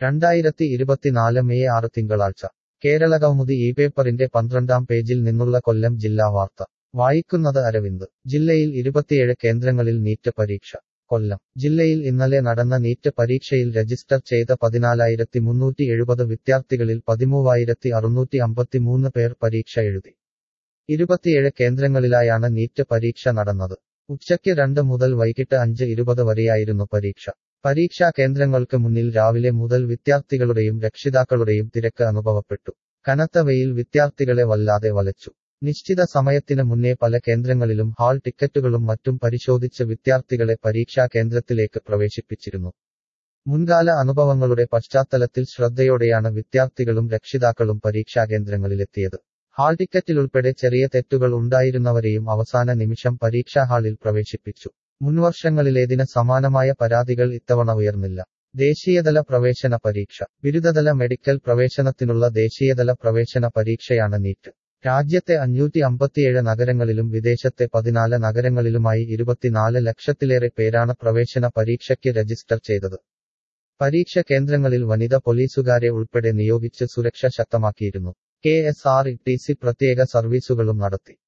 രണ്ടായിരത്തി ഇരുപത്തിനാല് മെയ് ആറ് തിങ്കളാഴ്ച കേരള കൗമുദി ഈ പേപ്പറിന്റെ പന്ത്രണ്ടാം പേജിൽ നിന്നുള്ള കൊല്ലം ജില്ലാ വാർത്ത വായിക്കുന്നത് അരവിന്ദ് ജില്ലയിൽ ഇരുപത്തിയേഴ് കേന്ദ്രങ്ങളിൽ നീറ്റ് പരീക്ഷ കൊല്ലം ജില്ലയിൽ ഇന്നലെ നടന്ന നീറ്റ് പരീക്ഷയിൽ രജിസ്റ്റർ ചെയ്ത പതിനാലായിരത്തി മുന്നൂറ്റി എഴുപത് വിദ്യാർത്ഥികളിൽ പതിമൂവായിരത്തി അറുന്നൂറ്റി അമ്പത്തിമൂന്ന് പേർ പരീക്ഷ എഴുതി ഇരുപത്തിയേഴ് കേന്ദ്രങ്ങളിലായാണ് നീറ്റ് പരീക്ഷ നടന്നത് ഉച്ചയ്ക്ക് രണ്ട് മുതൽ വൈകിട്ട് അഞ്ച് ഇരുപത് വരെയായിരുന്നു പരീക്ഷ പരീക്ഷാ കേന്ദ്രങ്ങൾക്ക് മുന്നിൽ രാവിലെ മുതൽ വിദ്യാർത്ഥികളുടെയും രക്ഷിതാക്കളുടെയും തിരക്ക് അനുഭവപ്പെട്ടു കനത്ത വെയിൽ വിദ്യാർത്ഥികളെ വല്ലാതെ വലച്ചു നിശ്ചിത സമയത്തിന് മുന്നേ പല കേന്ദ്രങ്ങളിലും ഹാൾ ടിക്കറ്റുകളും മറ്റും പരിശോധിച്ച് വിദ്യാർത്ഥികളെ പരീക്ഷാ കേന്ദ്രത്തിലേക്ക് പ്രവേശിപ്പിച്ചിരുന്നു മുൻകാല അനുഭവങ്ങളുടെ പശ്ചാത്തലത്തിൽ ശ്രദ്ധയോടെയാണ് വിദ്യാർത്ഥികളും രക്ഷിതാക്കളും പരീക്ഷാ കേന്ദ്രങ്ങളിലെത്തിയത് ഹാൾ ടിക്കറ്റിലുൾപ്പെടെ ചെറിയ തെറ്റുകൾ ഉണ്ടായിരുന്നവരെയും അവസാന നിമിഷം പരീക്ഷാ ഹാളിൽ പ്രവേശിപ്പിച്ചു മുൻവർഷങ്ങളിലേതിന് സമാനമായ പരാതികൾ ഇത്തവണ ഉയർന്നില്ല ദേശീയതല പ്രവേശന പരീക്ഷ ബിരുദതല മെഡിക്കൽ പ്രവേശനത്തിനുള്ള ദേശീയതല പ്രവേശന പരീക്ഷയാണ് നീറ്റ് രാജ്യത്തെ അഞ്ഞൂറ്റി അമ്പത്തിയേഴ് നഗരങ്ങളിലും വിദേശത്തെ പതിനാല് നഗരങ്ങളിലുമായി ഇരുപത്തിനാല് ലക്ഷത്തിലേറെ പേരാണ് പ്രവേശന പരീക്ഷയ്ക്ക് രജിസ്റ്റർ ചെയ്തത് പരീക്ഷ കേന്ദ്രങ്ങളിൽ വനിത പോലീസുകാരെ ഉൾപ്പെടെ നിയോഗിച്ച് സുരക്ഷ ശക്തമാക്കിയിരുന്നു K S R T C പ്രത്യേക സർവീസുകളും നടത്തി